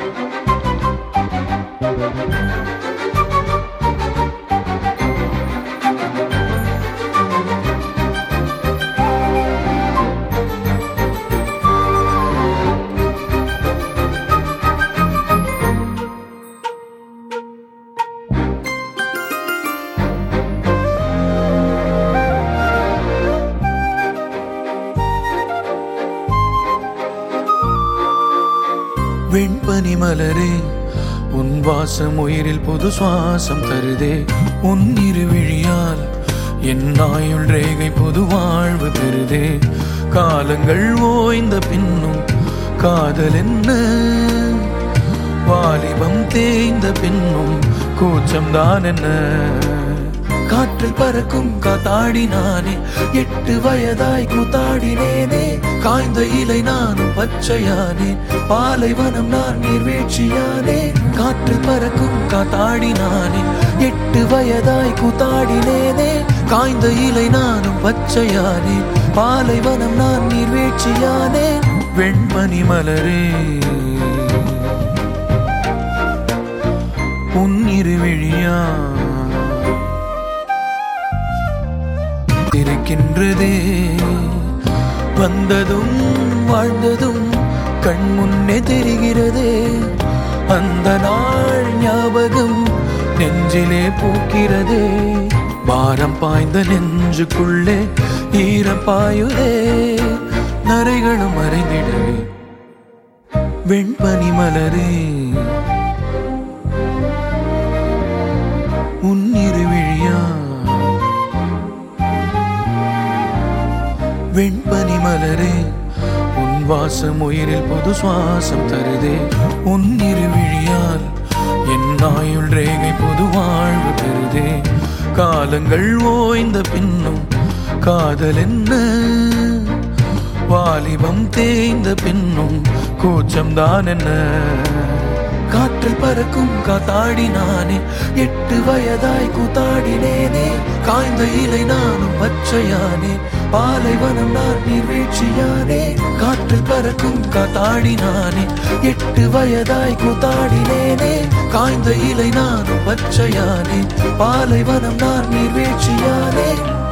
வெண்பனி மலரே உன் வாசம் உயிரில் புது சுவாசம் தருதே உன் இருவிழியால் என் ஆயுள் ரேகை புது வாழ்வு பெறுதே காலங்கள் ஓய்ந்த பின்னும் காதல் என்ன வாலிபம் தேய்ந்த பின்னும் கூச்சம்தான் என்ன காற்றில் பறக்கும் காத்தாடி நானே எட்டு வயதாய் கூத்தாடினேனே காய்ந்த இலை நானும் பச்சையானே பாலைவனம் நான் நீர்வீழ்ச்சியானே காற்றில் பறக்கும் காத்தாடி நானே எட்டு வயதாய் கூத்தாடினேனே காய்ந்த இலை நானும் பச்சையானே பாலைவனம் நான் நீர்வீழ்ச்சியானே வெண்மணி மலரே உன் இருவிழியா இருக்கின்றதே வந்ததும் வாழ்ந்ததும் கண் முன்னே தெரிகிறதே அந்த நாள் ஞாபகம் நெஞ்சிலே பூக்கிறதே பாரம் பாய்ந்த நெஞ்சுக்குள்ளே ஈரம் பாயுதே நரைகளும் மறைந்திடவே வெண்பனி மலரே உன் இருவிழியா வெண்பனி மலரே உன் வாசம் உயிரில் புது சுவாசம் தருதே உன் இருவிழியால் என் ஆயுள் ரேகை புது வாழ்வு பெறுதே காலங்கள் ஓய்ந்த பின்னும் காதல் என்ன வாலிபம் தேய்ந்த பின்னும் கூச்சம்தான் என்ன காற்றில் பறக்கும் காத்தாடி நானே எட்டு வயதாய் கூத்தாடினேனே காய்ந்த இலை நானும் பச்சையானே பாலைவனம் நான் நீர்வீழ்ச்சியானே காற்றில் பறக்கும் காத்தாடி நானே எட்டு வயதாய் கூத்தாடினேனே காய்ந்த இலை நானும் பச்சையானே பாலைவனம் நான் நீர்வீழ்ச்சியானே